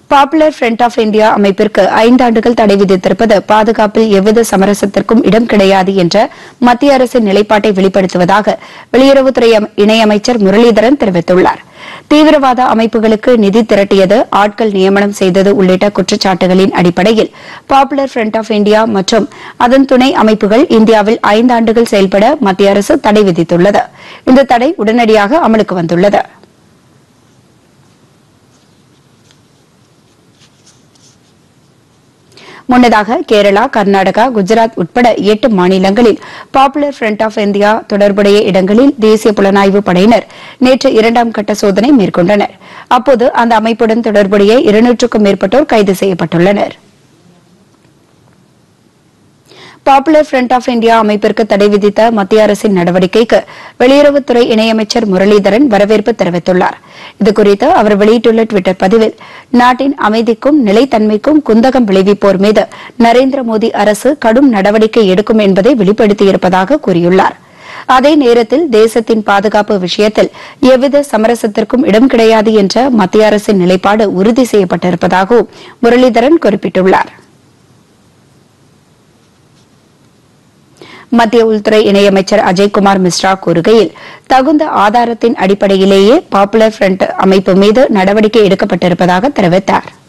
popular front of India அமைப்பிற்கு ஐந்தாண்டுகள் தடை விதித்திருப்பது பாதுகாப்பில் எவ்வித சமரசத்திற்கும் இடம் கிடையாது என்ற மத்திய அரசின் நிலைப்பாட்டை வெளிப்படுத்துவதாக வெளியுறவுத்துறை அம- இணையமைச்சர் முரளிதரன் தெரிவித்துள்ளார் தீவிரவாத அமைப்புகளுக்கு நிதி திரட்டியது ஆட்கள் நியமனம் செய்தது உள்ளிட்ட குற்றச்சாட்டுகளின் அடிப்படையில் பாப்புலர் ஃப்ரண்ட் ஆஃப் இந்தியா மற்றும் அதன் துணை அமைப்புகள் இந்தியாவில் ஐந்தாண்டுகள் செயல்பட மத்திய அரசு தடை விதித்துள்ளது இந்த தடை உடனடியாக அமலுக்கு வந்துள்ளது முன்னதாக கேரளா கர்நாடகா குஜராத் உட்பட எட்டு மாநிலங்களில் பாப்புலர் ஃப்ரண்ட் ஆஃப் இந்தியா தொடர்புடைய இடங்களில் தேசிய புலனாய்வு படையினர் நேற்று இரண்டாம் கட்ட சோதனை மேற்கொண்டனர் அப்போது அந்த அமைப்புடன் தொடர்புடைய இருநூற்றுக்கும் மேற்பட்டோர் கைது செய்யப்பட்டுள்ளனர் பாப்புலர் ஃப்ரண்ட் ஆஃப் இந்தியா அமைப்பிற்கு தடை விதித்த மத்திய அரசின் நடவடிக்கைக்கு வெளியுறவுத்துறை இணையமைச்சர் முரளிதரன் வரவேற்பு தெரிவித்துள்ளார் இதுகுறித்து அவர் வெளியிட்டுள்ள டுவிட்டர் பதிவில் நாட்டின் அமைதிக்கும் நிலைத்தன்மைக்கும் குந்தகம் விளைவிப்போர் மீது நரேந்திர மோடி அரசு கடும் நடவடிக்கை எடுக்கும் என்பதை வெளிப்படுத்தியிருப்பதாக கூறியுள்ளார் அதே நேரத்தில் தேசத்தின் பாதுகாப்பு விஷயத்தில் எவ்வித சமரசத்திற்கும் இடம் கிடையாது என்ற மத்திய அரசின் நிலைப்பாடு உறுதி செய்யப்பட்டிருப்பதாகவும் முரளிதரன் குறிப்பிட்டுள்ளார் மத்திய உள்துறை இணையமைச்சர் அஜய்குமார் மிஸ்ரா கூறுகையில் தகுந்த ஆதாரத்தின் அடிப்படையிலேயே பாப்புலர் ஃப்ரண்ட் அமைப்பு மீது நடவடிக்கை எடுக்கப்பட்டிருப்பதாக தெரிவித்தாா்